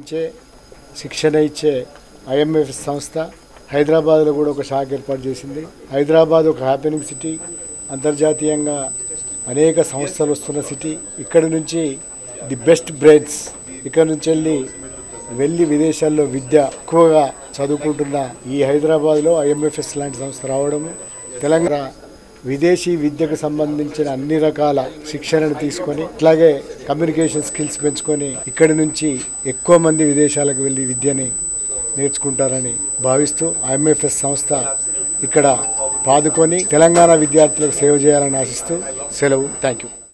సంబంధించే శిక్షణ ఇచ్చే ఐఎంఎఫ్ సంస్థ హైదరాబాద్లో కూడా ఒక శాఖ ఏర్పాటు చేసింది హైదరాబాద్ ఒక హ్యాపెనింగ్ సిటీ అంతర్జాతీయంగా అనేక సంస్థలు వస్తున్న సిటీ ఇక్కడి నుంచి ది బెస్ట్ బ్రెయిన్స్ ఇక్కడ నుంచి వెళ్ళి వెళ్ళి విదేశాల్లో విద్య ఎక్కువగా చదువుకుంటున్న ఈ హైదరాబాద్లో ఐఎంఎఫ్ఎస్ లాంటి సంస్థ రావడము తెలంగాణ విదేశీ విద్యకు సంబంధించిన అన్ని రకాల శిక్షణను తీసుకొని అట్లాగే కమ్యూనికేషన్ స్కిల్స్ పెంచుకొని ఇక్కడి నుంచి ఎక్కువ మంది విదేశాలకు వెళ్ళి విద్యని నేర్చుకుంటారని భావిస్తూ ఐఎంఎఫ్ఎస్ సంస్థ ఇక్కడ పాదుకొని తెలంగాణ విద్యార్థులకు సేవ చేయాలని ఆశిస్తూ సెలవు థ్యాంక్ యూ